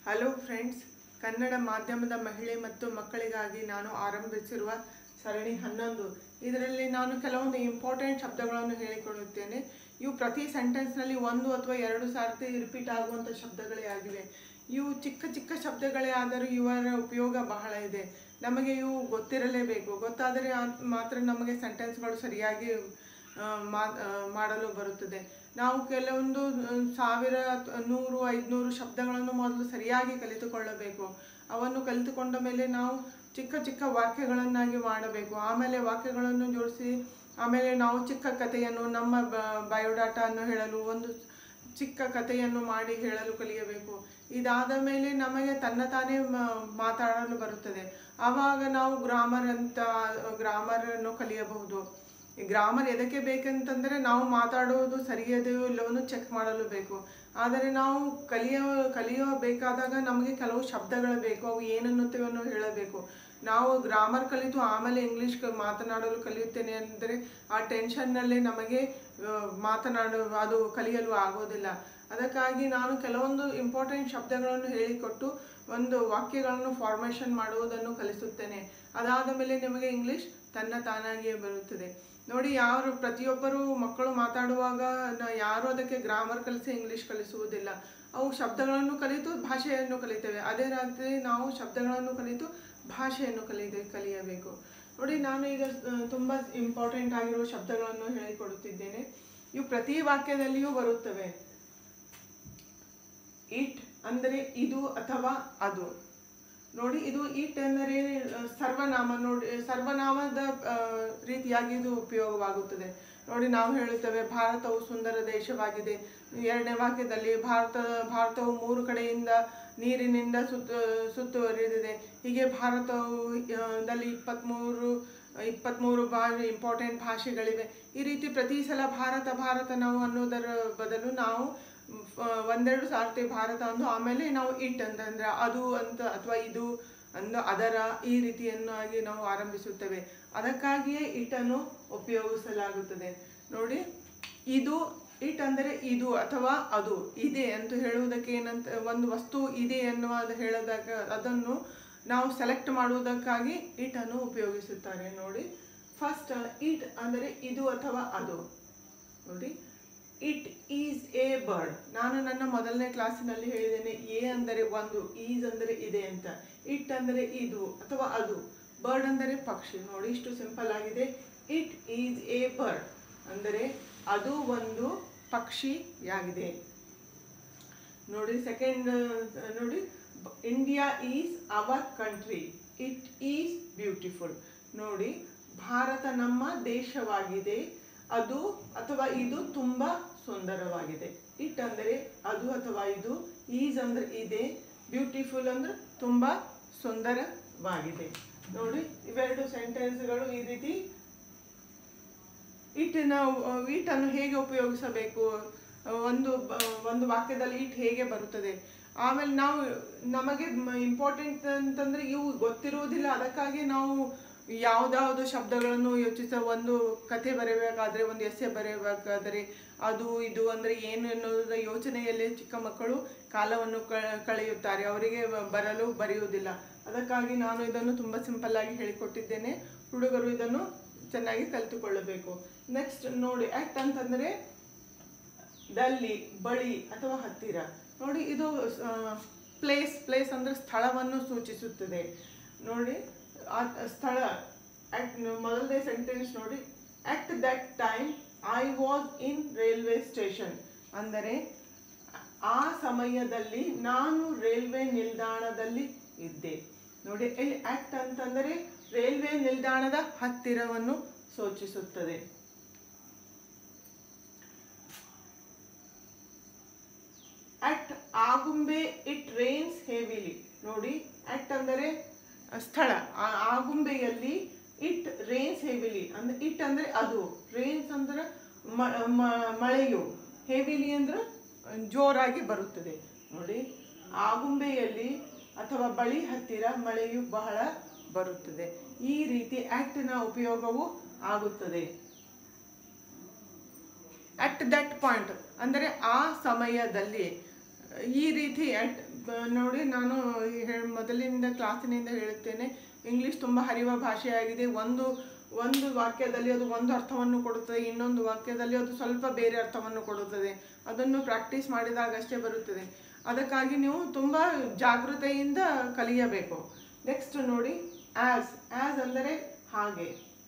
hello friends Kannada ಮಾಧ್ಯಮದ ಮಹಿಳೆ ಮತ್ತು ಮಕ್ಕಳಿಗಾಗಿ ನಾನು ಆರಂಭಿಸಿರುವ ಸರಣಿ ಹನ್ನೊಂದು ಇದರಲ್ಲಿ ನಾನು ಕೆಲವೊಂದು ಇಂಪಾರ್ಟೆಂಟ್ ಶಬ್ದಗಳನ್ನು ಹೇಳಿಕೊಡುತ್ತೇನೆ ಇವು ಪ್ರತಿ ಸೆಂಟೆನ್ಸ್ನಲ್ಲಿ ಒಂದು ಅಥವಾ ಎರಡು ಸಾರ್ತಿ ರಿಪೀಟ್ ಆಗುವಂಥ ಶಬ್ದಗಳೇ ಆಗಿವೆ ಇವು ಚಿಕ್ಕ ಚಿಕ್ಕ ಶಬ್ದಗಳೇ ಆದರೂ ಇವರ ಉಪಯೋಗ ಬಹಳ ಇದೆ ನಮಗೆ ಇವು ಗೊತ್ತಿರಲೇಬೇಕು ಗೊತ್ತಾದರೆ ಆ- ಮಾತ್ರ ನಮಗೆ ಸೆಂಟೆನ್ಸ್ಗಳು ಸರಿಯಾಗಿ ಆ, ಮಾ- ಆ, ಮಾಡಲು ಬರುತ್ತದೆ ನಾವು ಕೆಲವೊಂದು ಆ, ಸಾವಿರ ಅಥವಾ ನೂರು ಐದುನೂರು ಶಬ್ದಗಳನ್ನು ಮೊದಲು ಸರಿಯಾಗಿ ಕಲಿತುಕೊಳ್ಳಬೇಕು ಅವನ್ನು ಕಲಿತುಕೊಂಡ ಮೇಲೆ ನಾವು ಚಿಕ್ಕ ಚಿಕ್ಕ ವಾಕ್ಯಗಳನ್ನಾಗಿ ಮಾಡಬೇಕು ಆಮೇಲೆ ವಾಕ್ಯಗಳನ್ನು ಜೋಡಿಸಿ ಆಮೇಲೆ ನಾವು ಚಿಕ್ಕ ಕಥೆಯನ್ನು ನಮ್ಮ ಬಯೋಡಾಟಾವನ್ನು ಹೇಳಲು ಒಂದು ಚಿಕ್ಕ ಕಥೆಯನ್ನು ಮಾಡಿ ಹೇಳಲು ಕಲಿಯಬೇಕು ಇದಾದ ಮೇಲೆ ನಮಗೆ ತನ್ನ ತಾನೇ ಮ- ಮಾತಾಡಲು ಬರುತ್ತದೆ ಆವಾಗ ನಾವು ಗ್ರಾಮರ್ ಅಂತ ಗ್ರಾಮರನ್ನು ಕಲಿಯಬಹುದು ಈ ಗ್ರಾಮರ್ ಎದಕ್ಕೆ ಬೇಕಂತಂದರೆ ನಾವು ಮಾತಾಡೋದು ಸರಿಯದೆಯೋ ಇಲ್ಲವನ್ನು ಚೆಕ್ ಮಾಡಲು ಬೇಕು ಆದರೆ ನಾವು ಕಲಿಯೋ ಕಲಿಯಬೇಕಾದಾಗ ನಮಗೆ ಕೆಲವು ಶಬ್ದಗಳು ಬೇಕು ಅವು ಏನನ್ನುತ್ತೇವೆ ಅನ್ನೋ ಹೇಳಬೇಕು ನಾವು ಗ್ರಾಮರ್ ಕಲಿತು ಆಮೇಲೆ ಇಂಗ್ಲೀಷ್ ಕ- ಮಾತನಾಡಲು ಕಲಿಯುತ್ತೇನೆ ಅಂದರೆ ಆ ಟೆನ್ಷನ್ನಲ್ಲೇ ನಮಗೆ ಆ, ಮಾತನಾಡು ಅದು ಕಲಿಯಲು ಆಗೋದಿಲ್ಲ ಅದಕ್ಕಾಗಿ ನಾನು ಕೆಲವೊಂದು ಇಂಪಾರ್ಟೆಂಟ್ ಶಬ್ದಗಳನ್ನು ಹೇಳಿಕೊಟ್ಟು ಒಂದು ವಾಕ್ಯಗಳನ್ನು ಫಾರ್ಮೇಷನ್ ಮಾಡುವುದನ್ನು ಕಲಿಸುತ್ತೇನೆ ಅದಾದ ಮೇಲೆ ನಿಮಗೆ ಇಂಗ್ಲೀಷ್ ತನ್ನ ತಾನಾಗಿಯೇ ಬರುತ್ತದೆ ನೋಡಿ ಯಾರು ಪ್ರತಿಯೊಬ್ಬರು ಮಕ್ಕಳು ಮಾತಾಡುವಾಗ ನ- ಯಾರು ಅದಕ್ಕೆ ಗ್ರಾಮರ್ ಕಲಿಸಿ ಇಂಗ್ಲೀಷ್ ಕಲಿಸುವುದಿಲ್ಲ ಅವು ಶಬ್ದಗಳನ್ನು ಕಲಿತು ಭಾಷೆಯನ್ನು ಕಲಿತೇವೆ ಅದೇ ರೀತಿ ನಾವು ಶಬ್ದಗಳನ್ನು ಕಲಿತು ಭಾಷೆಯನ್ನು ಕಲಿದೆ ಕಲಿಯಬೇಕು ನೋಡಿ ನಾನು ಈಗ ಆ, ತುಂಬಾ ಇಂಪಾರ್ಟೆಂಟ್ ಆಗಿರುವ ಶಬ್ದಗಳನ್ನು ಹೇಳಿಕೊಡುತ್ತಿದ್ದೇನೆ ಇವು ಪ್ರತಿ ವಾಕ್ಯದಲ್ಲಿಯೂ ಬರುತ್ತವೆ ಇಟ್ ಅಂದರೆ ಇದು ಅಥವಾ ಅದು ನೋಡಿ ಇದು ಇಟ್ ಅಂದರೆ ಆ, ಸರ್ವನಾಮ ನೋಡಿ ಸರ್ವನಾಮದ ಆ, ರೀತಿಯಾಗಿ ಇದು ಉಪಯೋಗವಾಗುತ್ತದೆ ನೋಡಿ ನಾವು ಹೇಳುತ್ತೇವೆ ಭಾರತವು ಸುಂದರ ದೇಶವಾಗಿದೆ ಎರಡನೇ ವಾಕ್ಯದಲ್ಲಿ ಭಾರತ ಭಾರತವು ಮೂರು ಕಡೆಯಿಂದ ನೀರಿನಿಂದ ಸುತ್ತ ಸುತ್ತುವರಿದಿದೆ ಹೀಗೆ ಭಾರತವು ಆ, ದಲ್ಲಿ ಇಪ್ಪತ್ತ್ಮೂರು ಇಪ್ಪತ್ತ್ಮೂರು ಭಾ ಇಂಪಾರ್ಟೆಂಟ್ ಭಾಷೆಗಳಿವೆ ಈ ರೀತಿ ಪ್ರತಿ ಸಲ ಭಾರತ ಭಾರತ ನಾವು ಅನ್ನೋದರ ಬದಲು ನಾವು ಆ, ಒಂದೆರಡು ಸಾರ್ತಿ ಭಾರತ ಅಂದು ಆಮೇಲೆ ನಾವು ಇಟ್ ಅಂತಂದ್ರೆ ಅದು ಅಂತ ಅಥವಾ ಇದು ಅಂದು ಅದರ ಈ ರೀತಿಯನ್ನಾಗಿ ನಾವು ಆರಂಭಿಸುತ್ತೇವೆ ಅದಕ್ಕಾಗಿಯೇ ಇಟನ್ನು ಉಪಯೋಗಿಸಲಾಗುತ್ತದೆ ನೋಡಿ ಇದು ಇಟ್ ಅಂದರೆ ಇದು ಅಥವಾ ಅದು ಇದೆ ಅಂತ ಹೇಳುವುದಕ್ಕೆ ಏನಂತ ಒಂದು ವಸ್ತು ಇದೆ ಎನ್ನುವುದು ಹೇಳದಾಗ ಅದನ್ನು ನಾವು ಸೆಲೆಕ್ಟ್ ಮಾಡುವುದಕ್ಕಾಗಿ ಇಟ್ ಅನ್ನು ಉಪಯೋಗಿಸುತ್ತಾರೆ ನೋಡಿ ಫಸ್ಟ್ ಇಟ್ ಅಂದರೆ ಇದು ಅಥವಾ ಅದು ನೋಡಿ ಇಟ್ ಈಸ್ ಎ ಬರ್ಡ್ ನಾನು ನನ್ನ ಮೊದಲನೇ ಕ್ಲಾಸಿನಲ್ಲಿ ಹೇಳಿದ್ದೇನೆ ಎ ಅಂದರೆ ಒಂದು ಈಸ್ ಅಂದರೆ ಇದೆ ಅಂತ ಇಟ್ ಅಂದರೆ ಇದು ಅಥವಾ ಅದು ಬರ್ಡ್ ಅಂದರೆ ಪಕ್ಷಿ ನೋಡಿ ಇಷ್ಟು ಸಿಂಪಲ್ ಆಗಿದೆ ಇಟ್ ಈಸ್ ಎ ಬರ್ಡ್ ಅಂದರೆ ಅದು ಒಂದು ಪಕ್ಷಿಯಾಗಿದೆ ನೋಡಿ ಸೆಕೆಂಡ್ ನೋಡಿ India is our country it is beautiful ನೋಡಿ ಭಾರತ ನಮ್ಮ ದೇಶವಾಗಿದೆ ಅದು ಅಥವಾ ಇದು ತುಂಬಾ ಸುಂದರವಾಗಿದೆ ಇಟ್ ಅಂದರೆ ಅದು ಅಥವಾ ಇದು ಈಸ್ ಅಂದ್ರೆ ಇದೆ ಬ್ಯೂಟಿಫುಲ್ ಅಂದ್ರೆ ತುಂಬಾ ಸುಂದರವಾಗಿದೆ ನೋಡಿ ಇವೆರಡು ಸೆಂಟೆನ್ಸ್ಗಳು ಈ ರೀತಿ ಇಟ್ಟಿನ ಇಟ್ಟನ್ನು ಹೇಗೆ ಉಪಯೋಗಿಸಬೇಕು ಒಂದು ಬ- ಒಂದು ವಾಕ್ಯದಲ್ಲಿ ಇಟ್ ಹೇಗೆ ಬರುತ್ತದೆ ಆಮೇಲೆ ನಾವು ನಮಗೆ ಇಂಪಾರ್ಟೆಂಟ್ ಅಂತಂದ್ರೆ ಇವು ಗೊತ್ತಿರುವುದಿಲ್ಲ ಅದಕ್ಕಾಗಿ ನಾವು ಯಾವುದಾವುದು ಶಬ್ದಗಳನ್ನು ಯೋಚಿಸ ಒಂದು ಕಥೆ ಬರೆಯಬೇಕಾದ್ರೆ ಒಂದು ಎಸ್ಸೆ ಬರೆಯಬೇಕಾದರೆ ಅದು ಇದು ಅಂದ್ರೆ ಏನು ಎನ್ನುವುದರ ಯೋಚನೆಯಲ್ಲಿ ಚಿಕ್ಕ ಮಕ್ಕಳು ಕಾಲವನ್ನು ಕ- ಕಳೆಯುತ್ತಾರೆ ಅವರಿಗೆ ಬ- ಬರಲು ಬರೆಯುವುದಿಲ್ಲ ಅದಕ್ಕಾಗಿ ನಾನು ಇದನ್ನು ತುಂಬ ಸಿಂಪಲ್ ಆಗಿ ಹೇಳಿಕೊಟ್ಟಿದ್ದೇನೆ ಹುಡುಗರು ಇದನ್ನು ಚೆನ್ನಾಗಿ ಕಲಿತುಕೊಳ್ಳಬೇಕು ನೆಕ್ಸ್ಟ್ ನೋಡಿ ಆಕ್ಟ್ ಅಂತಂದ್ರೆ ದಲ್ಲಿ ಬಳಿ ಅಥವಾ ಹತ್ತಿರ ನೋಡಿ ಇದು ಪ್ಲೇಸ್ ಪ್ಲೇಸ್ ಅಂದ್ರೆ ಸ್ಥಳವನ್ನು ಸೂಚಿಸುತ್ತದೆ ನೋಡಿ ಆ ಸ್ಥಳ ಅಟ್ ಮೊದಲನೇ ಸೆಂಟೆನ್ಸ್ ನೋಡಿ at that time I was in railway station ಅಂದರೆ ಆ ಸಮಯದಲ್ಲಿ ನಾನು ರೈಲ್ವೆ ನಿಲ್ದಾಣದಲ್ಲಿ ಇದ್ದೆ ನೋಡಿ ಇಲ್ಲಿ ಆಕ್ಟ್ ಅಂತಂದರೆ ರೈಲ್ವೆ ನಿಲ್ದಾಣದ ಹತ್ತಿರವನ್ನು ಸೂಚಿಸುತ್ತದೆ at Agumbe it rains heavily ನೋಡಿ ಅಟ್ ಅಂದರೆ ಸ್ಥಳ ಆ- ಆಗುಂಬೆಯಲ್ಲಿ ಇಟ್ ರೈನ್ಸ್ ಹೆವಿಲಿ ಅಂದ್ರೆ ಇಟ್ ಅಂದ್ರೆ ಅದು ರೈನ್ಸ್ ಅಂದ್ರೆ ಮ- ಮ- ಮಳೆಯು ಹೆವಿಲಿ ಅಂದ್ರೆ ಜೋರಾಗಿ ಬರುತ್ತದೆ ನೋಡಿ ಆಗುಂಬೆಯಲ್ಲಿ ಅಥವಾ ಬಳಿ ಹತ್ತಿರ ಮಳೆಯು ಬಹಳ ಬರುತ್ತದೆ ಈ ರೀತಿ ಆಕ್ಟ್ನ ಉಪಯೋಗವು ಆಗುತ್ತದೆ ಅಟ್ ದಟ್ ಪಾಯಿಂಟ್ ಅಂದರೆ ಆ ಸಮಯದಲ್ಲಿ ಈ ರೀತಿ at ಬ- ನೋಡಿ ನಾನು ಈ ಹೇಳ್- ಮೊದಲಿನಿಂದ ಕ್ಲಾಸಿನಿಂದ ಹೇಳುತ್ತೇನೆ ಇಂಗ್ಲಿಷ್ ತುಂಬ ಹರಿವ ಭಾಷೆಯಾಗಿದೆ ಒಂದು ಒಂದು ವಾಕ್ಯದಲ್ಲಿ ಅದು ಒಂದು ಅರ್ಥವನ್ನು ಕೊಡುತ್ತದೆ ಇನ್ನೊಂದು ವಾಕ್ಯದಲ್ಲಿ ಅದು ಸ್ವಲ್ಪ ಬೇರೆ ಅರ್ಥವನ್ನು ಕೊಡುತ್ತದೆ ಅದನ್ನು ಪ್ರಾಕ್ಟೀಸ್ ಮಾಡಿದಾಗಷ್ಟೇ ಬರುತ್ತದೆ ಅದಕ್ಕಾಗಿ ನೀವು ತುಂಬ ಜಾಗೃತೆಯಿಂದ ಕಲಿಯಬೇಕು ನೆಕ್ಸ್ಟ್ ನೋಡಿ ಆಸ್ ಆಸ್ ಅಂದರೆ ಹಾಗೆ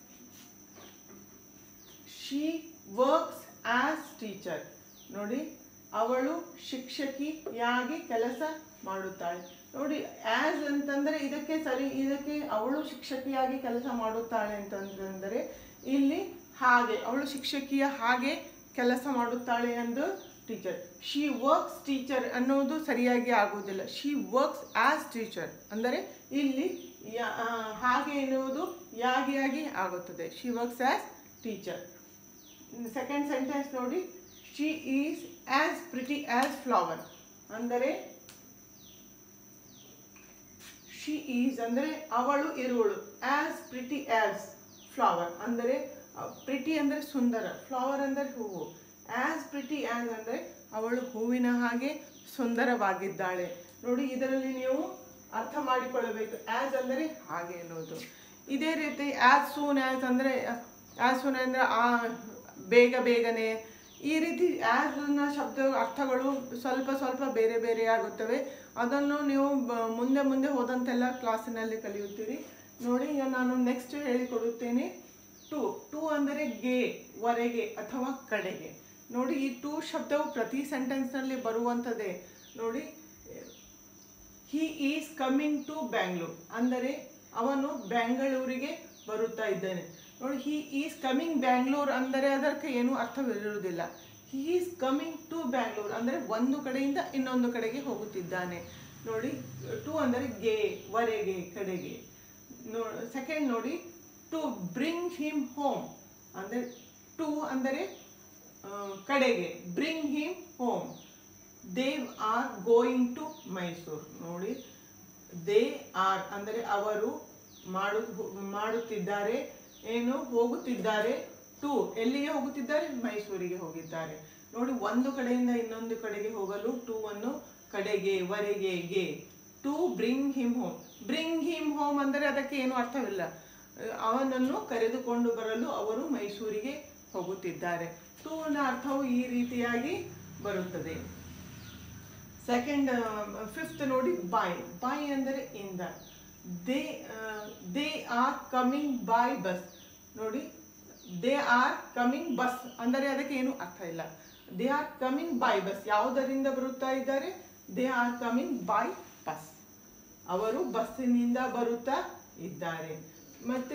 ಶಿ ವರ್ಕ್ಸ್ ಆಸ್ ಟೀಚರ್ ನೋಡಿ ಅವಳು ಶಿಕ್ಷಕಿಯಾಗಿ ಕೆಲಸ ಮಾಡುತ್ತಾಳೆ ನೋಡಿ ಆಸ್ ಅಂತಂದ್ರೆ ಇದಕ್ಕೆ ಸರಿ ಇದಕ್ಕೆ ಅವಳು ಶಿಕ್ಷಕಿಯಾಗಿ ಕೆಲಸ ಮಾಡುತ್ತಾಳೆ ಅಂತಂದ್ರೆ ಇಲ್ಲಿ ಹಾಗೆ ಅವಳು ಶಿಕ್ಷಕಿಯ ಹಾಗೆ ಕೆಲಸ ಮಾಡುತ್ತಾಳೆ ಎಂದು ಟೀಚರ್ ಶಿ ವರ್ಕ್ಸ್ ಟೀಚರ್ ಅನ್ನೋದು ಸರಿಯಾಗಿ ಆಗುವುದಿಲ್ಲ ಶಿ ವರ್ಕ್ಸ್ ಆಸ್ ಟೀಚರ್ ಅಂದರೆ ಇಲ್ಲಿ ಯಾ- ಆ, ಹಾಗೆ ಎನ್ನುವುದು ಯಾಗಿಯಾಗಿ ಆಗುತ್ತದೆ she works as teacher second sentence ನೋಡಿ she is as pretty as flower ಅಂದರೆ ಶಿ ಈಸ್ ಅಂದರೆ ಅವಳು ಇರುವಳು ಆಸ್ ಪ್ರಿಟಿ ಆಸ್ ಫ್ಲವರ್ ಅಂದರೆ ಪ್ರಿಟಿ ಅಂದರೆ ಸುಂದರ ಫ್ಲವರ್ ಅಂದರೆ ಹೂವು ಆಸ್ ಪ್ರಿಟಿ ಆಸ್ ಅಂದರೆ ಅವಳು ಹೂವಿನ ಹಾಗೆ ಸುಂದರವಾಗಿದ್ದಾಳೆ ನೋಡಿ ಇದರಲ್ಲಿ ನೀವು ಅರ್ಥ ಮಾಡಿಕೊಳ್ಳಬೇಕು ಆಸ್ ಅಂದರೆ ಹಾಗೆ ಎನ್ನುವುದು ಇದೇ ರೀತಿ ಆಸ್ ಸೂನ್ ಆಸ್ ಅಂದರೆ ಆಸ್ ಸೂನ್ ಅಂದರೆ ಆ ಬೇಗ ಬೇಗನೆ ಈ ರೀತಿ ಆಸ್ನ ಶಬ್ದ ಅರ್ಥಗಳು ಸ್ವಲ್ಪ ಸ್ವಲ್ಪ ಬೇರೆ ಬೇರೆ ಆಗುತ್ತವೆ ಅದನ್ನು ನೀವು ಬ- ಮುಂದೆ ಮುಂದೆ ಹೋದಂತೆಲ್ಲ ಕ್ಲಾಸಿನಲ್ಲಿ ಕಲಿಯುತ್ತೀರಿ ನೋಡಿ ಈಗ ನಾನು ನೆಕ್ಸ್ಟ್ ಹೇಳಿಕೊಡುತ್ತೇನೆ ಟು ಟು ಅಂದರೆ ಗೆ ವರೆಗೆ ಅಥವಾ ಕಡೆಗೆ ನೋಡಿ ಈ ಟು ಶಬ್ದವು ಪ್ರತಿ ಸೆಂಟೆನ್ಸ್ನಲ್ಲಿ ಬರುವಂಥದ್ದೇ ನೋಡಿ he is coming to Bangalore ಅಂದರೆ ಅವನು ಬೆಂಗಳೂರಿಗೆ ಬರುತ್ತಾ ಇದ್ದಾನೆ ನೋಡಿ ಹಿ ಈಸ್ ಕಮಿಂಗ್ ಬ್ಯಾಂಗ್ಳೂರ್ ಅಂದರೆ ಅದಕ್ಕೆ ಏನೂ ಅರ್ಥವಿರುವುದಿಲ್ಲ he is coming to Bangalore ಅಂದರೆ ಒಂದು ಕಡೆಯಿಂದ ಇನ್ನೊಂದು ಕಡೆಗೆ ಹೋಗುತ್ತಿದ್ದಾನೆ ನೋಡಿ ಟು ಅಂದರೆ ಗೆ ವರೆಗೆ ಕಡೆಗೆ ನೋ ಸೆಕೆಂಡ್ ನೋಡಿ ಟು ಬ್ರಿಂಗ್ ಹಿಮ್ ಹೋಮ್ ಅಂದರೆ ಟು ಅಂದರೆ ಆ, ಕಡೆಗೆ bring him home they are going to Mysuru ನೋಡಿ ದೇ ಆರ್ ಅಂದರೆ ಅವರು ಮಾಡು ಮಾಡುತ್ತಿದ್ದಾರೆ ಏನು ಹೋಗುತ್ತಿದ್ದಾರೆ ಟು ಎಲ್ಲಿಗೆ ಹೋಗುತ್ತಿದ್ದಾರೆ ಮೈಸೂರಿಗೆ ಹೋಗಿದ್ದಾರೆ ನೋಡಿ ಒಂದು ಕಡೆಯಿಂದ ಇನ್ನೊಂದು ಕಡೆಗೆ ಹೋಗಲು ಟು ಅನ್ನು ಕಡೆಗೆ ವರೆಗೆ ಗೆ to bring him home bring him home ಅಂದರೆ ಅದಕ್ಕೆ ಏನು ಅರ್ಥವಿಲ್ಲ ಅಹ್, ಅವನನ್ನು ಕರೆದುಕೊಂಡು ಬರಲು ಅವರು ಮೈಸೂರಿಗೆ ಹೋಗುತ್ತಿದ್ದಾರೆ ಟೂನ ಅರ್ಥವು ಈ ರೀತಿಯಾಗಿ ಬರುತ್ತದೆ ಸೆಕೆಂಡ್ ಫಿಫ್ತ್ ನೋಡಿ ಬಾಯ್ ಬಾಯ್ ಅಂದರೆ ಇಂದ they they are coming by bus ನೋಡಿ ದೇ ಆರ್ ಕಮಿಂಗ್ ಬಸ್ ಅಂದರೆ ಅದಕ್ಕೆ ಏನು ಅರ್ಥ ಇಲ್ಲ they are coming by bus ಯಾವುದರಿಂದ ಬರುತ್ತಾ ಇದ್ದಾರೆ they are coming by bus ಅವರು ಬಸ್ಸಿನಿಂದ ಬರುತ್ತಾ ಇದ್ದಾರೆ ಮತ್ತೆ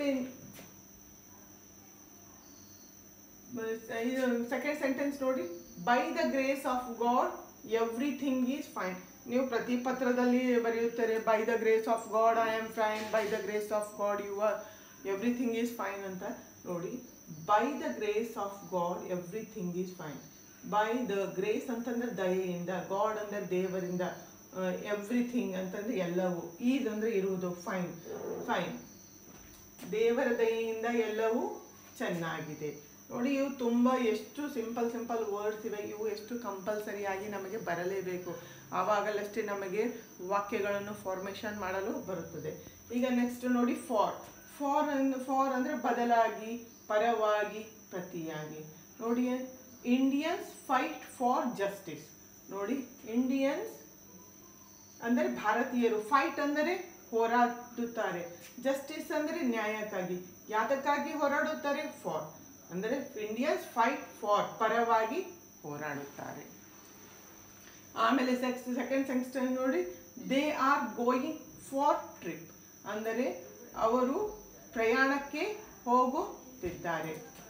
ಸೆಕೆಂಡ್ ಸೆಂಟೆನ್ಸ್ ನೋಡಿ by the grace of God everything is fine ನೀವು ಪ್ರತಿ ಪತ್ರದಲ್ಲಿ ಬರೆಯುತ್ತಾರೆ by the grace of God I am fine by the grace of God you are everything is fine ಅಂತ ನೋಡಿ by the grace of God everything is fine by the grace ಅಂತಂದ್ರೆ ದಯೆಯಿಂದ god ಅಂದ್ರೆ ದೇವರಿಂದ ಎವ್ರಿಥಿಂಗ್ ಅಂತಂದ್ರೆ ಎಲ್ಲವೂ ಈದ್ ಅಂದ್ರೆ ಇರುವುದು ಫೈನ್ ಫೈನ್ ದೇವರ ದಯೆಯಿಂದ ಎಲ್ಲವೂ ಚೆನ್ನಾಗಿದೆ ನೋಡಿ ಇವು ತುಂಬ ಎಷ್ಟು ಸಿಂಪಲ್ ಸಿಂಪಲ್ ವರ್ಡ್ಸ್ ಇವೆ ಇವು ಎಷ್ಟು ಕಂಪಲ್ಸರಿಯಾಗಿ ನಮಗೆ ಬರಲೇಬೇಕು ಆವಾಗಲಷ್ಟೇ ನಮಗೆ ವಾಕ್ಯಗಳನ್ನು ಫಾರ್ಮೇಷನ್ ಮಾಡಲು ಬರುತ್ತದೆ ಈಗ ನೆಕ್ಸ್ಟ್ ನೋಡಿ ಫಾರ್ ಫಾರ್ ಫಾರ್ ಅಂದರೆ ಬದಲಾಗಿ ಪರವಾಗಿ ಪ್ರತಿಯಾಗಿ ನೋಡಿ ಇಂಡಿಯನ್ಸ್ ಫೈಟ್ ಫಾರ್ ಜಸ್ಟಿಸ್ ನೋಡಿ ಇಂಡಿಯನ್ಸ್ ಅಂದರೆ ಭಾರತೀಯರು ಫೈಟ್ ಅಂದರೆ ಹೋರಾಡುತ್ತಾರೆ ಜಸ್ಟಿಸ್ ಅಂದರೆ ನ್ಯಾಯಕ್ಕಾಗಿ ಯಾತಕ್ಕಾಗಿ ಹೋರಾಡುತ್ತಾರೆ ಫಾರ್ ಅಂದರೆ ಇಂಡಿಯನ್ಸ್ ಫೈಟ್ ಫಾರ್ ಪರವಾಗಿ ಹೋರಾಡುತ್ತಾರೆ ಆಮೇಲೆ ಸೆಕ್ಸ್ ಸೆಕೆಂಡ್ ಸೆಕ್ಸ್ಟನ್ ನೋಡಿ they are going for trip ಅಂದರೆ ಅವರು ಪ್ರಯಾಣಕ್ಕೆ ಹೋಗುತ್ತಿದ್ದಾರೆ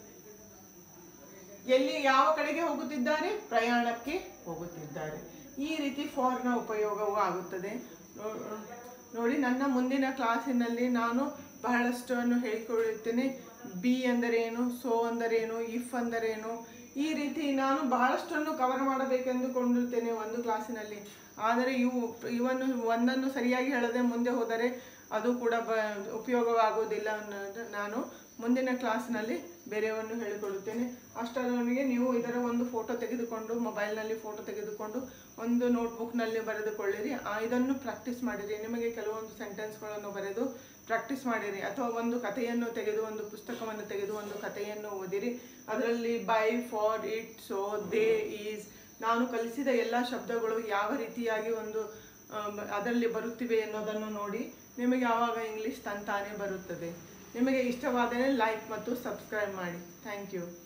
ಎಲ್ಲಿ ಯಾವ ಕಡೆಗೆ ಹೋಗುತ್ತಿದ್ದಾರೆ ಪ್ರಯಾಣಕ್ಕೆ ಹೋಗುತ್ತಿದ್ದಾರೆ ಈ ರೀತಿ ಫಾರ್ನ ಉಪಯೋಗವೂ ಆಗುತ್ತದೆ ನೋ- ನೋಡಿ ನನ್ನ ಮುಂದಿನ ಕ್ಲಾಸಿನಲ್ಲಿ ನಾನು ಬಹಳಷ್ಟನ್ನು ಹೇಳಿಕೊಳ್ಳುತ್ತೇನೆ ಬಿ ಅಂದರೇನು ಸೋ ಅಂದರೇನು ಇಫ್ ಅಂದರೇನು ಈ ರೀತಿ ನಾನು ಬಹಳಷ್ಟನ್ನು ಕವರ್ ಮಾಡಬೇಕೆಂದುಕೊಂಡಿರುತ್ತೇನೆ ಒಂದು ಕ್ಲಾಸಿನಲ್ಲಿ ಆದರೆ ಇವು ಇವನ್ನು ಒಂದನ್ನು ಸರಿಯಾಗಿ ಹೇಳದೆ ಮುಂದೆ ಹೋದರೆ ಅದು ಕೂಡ ಬ ಉಪಯೋಗವಾಗುವುದಿಲ್ಲ ಅನ್ನೋದು ನಾನು ಮುಂದಿನ ಕ್ಲಾಸ್ನಲ್ಲಿ ಬೇರೆಯವನ್ನು ಹೇಳಿಕೊಡುತ್ತೇನೆ ಅಷ್ಟರವರೆಗೆ ನೀವು ಇದರ ಒಂದು ಫೋಟೋ ತೆಗೆದುಕೊಂಡು ಮೊಬೈಲ್ನಲ್ಲಿ ಫೋಟೋ ತೆಗೆದುಕೊಂಡು ಒಂದು ನೋಟ್ಬುಕ್ನಲ್ಲಿ ಬರೆದುಕೊಳ್ಳಿರಿ ಆ ಇದನ್ನು ಪ್ರಾಕ್ಟೀಸ್ ಮಾಡಿರಿ ನಿಮಗೆ ಕೆಲವೊಂದು ಸೆಂಟೆನ್ಸ್ಗಳನ್ನು ಬರೆದು ಪ್ರಾಕ್ಟೀಸ್ ಮಾಡಿರಿ ಅಥವಾ ಒಂದು ಕಥೆಯನ್ನು ತೆಗೆದು ಒಂದು ಪುಸ್ತಕವನ್ನು ತೆಗೆದು ಒಂದು ಕಥೆಯನ್ನು ಓದಿರಿ ಅದರಲ್ಲಿ by for it so they is ನಾನು ಕಲಿಸಿದ ಎಲ್ಲ ಶಬ್ದಗಳು ಯಾವ ರೀತಿಯಾಗಿ ಒಂದು ಆಮ್, ಅದರಲ್ಲಿ ಬರುತ್ತಿವೆ ಎನ್ನುವುದನ್ನು ನೋಡಿ ನಿಮಗೆ ಆವಾಗ ಇಂಗ್ಲೀಷ್ ತಂತಾನೇ ಬರುತ್ತದೆ ನಿಮಗೆ ಇಷ್ಟವಾದರೆ ಲೈಕ್ ಮತ್ತು ಸಬ್ಸ್ಕ್ರೈಬ್ ಮಾಡಿ ಥ್ಯಾಂಕ್ ಯು